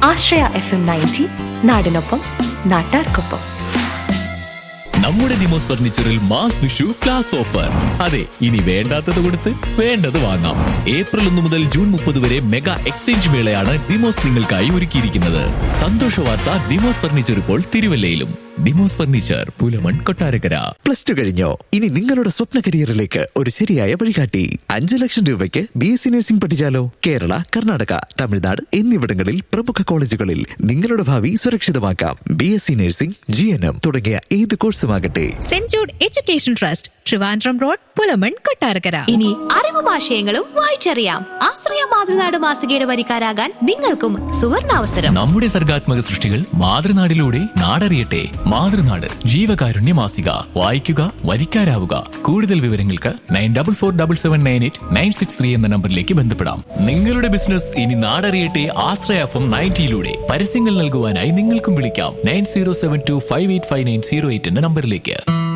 ആശ്രയ F M ninety നാടിനൊപ്പം നാട്ടാർക്കൊപ്പം നമ്മുടെ നിമോസ് ഫർണിച്ചറിൽ മാസ് വിഷു ക്ലാസ് ഓഫർ അതെ ഇനി വേണ്ടാത്തത് കൊടുത്ത് വേണ്ടത് വാങ്ങാം ഏപ്രിൽ ഒന്ന് മുതൽ ജൂൺ മുപ്പത് വരെ മെഗാ എക്സ്ചേഞ്ച് മേളയാണ് ഡിമോസ് നിങ്ങൾക്കായി ഒരുക്കിയിരിക്കുന്നത് സന്തോഷ വാർത്ത ഡിമോസ് ഫർണിച്ചർ ഇപ്പോൾ തിരുവല്ലയിലും ഡിമോസ് furniture Pulamon Kottarakkara plus two കഴിഞ്ഞോ ഇനി നിങ്ങളുടെ സ്വപ്ന കരിയറിലേക്ക് ഒരു ശരിയായ വഴികാട്ടി അഞ്ച് ലക്ഷം രൂപയ്ക്ക് ബി എസ് സി നഴ്സിംഗ് പഠിച്ചാലോ കേരള കർണാടക തമിഴ്നാട് എന്നിവിടങ്ങളിൽ പ്രമുഖ കോളേജുകളിൽ നിങ്ങളുടെ ഭാവി സുരക്ഷിതമാക്കാം B S C nursing G N M തുടങ്ങിയ ഏത് കോഴ്സുമാകട്ടെ saint Jude education trust Trivandrum road Pulamon Kottarakkara ഇനി അറിവും ആശയങ്ങളും വായിച്ചറിയാം ആശ്രയ മാതൃനാട് മാസികയുടെ വരിക്കാരാകാൻ നിങ്ങൾക്കും സുവർണാവസരം നമ്മുടെ സർഗാത്മക സൃഷ്ടികൾ മാതൃനാടിലൂടെ നാടറിയട്ടെ മാതൃനാട് ജീവകാരുണ്യ മാസിക വായിക്കുക വരിക്കാരാവുക കൂടുതൽ വിവരങ്ങൾക്ക് nine double four double seven nine eight nine six three എന്ന നമ്പറിലേക്ക് ബന്ധപ്പെടാം നിങ്ങളുടെ ബിസിനസ് ഇനി നാടറിയട്ടെ ആശ്രയ എഫ് എം നയൻറ്റിയിലൂടെ പരസ്യങ്ങൾ നൽകുവാനായി നിങ്ങൾക്കും വിളിക്കാം nine zero seven two five eight five nine zero eight എന്ന നമ്പറിലേക്ക്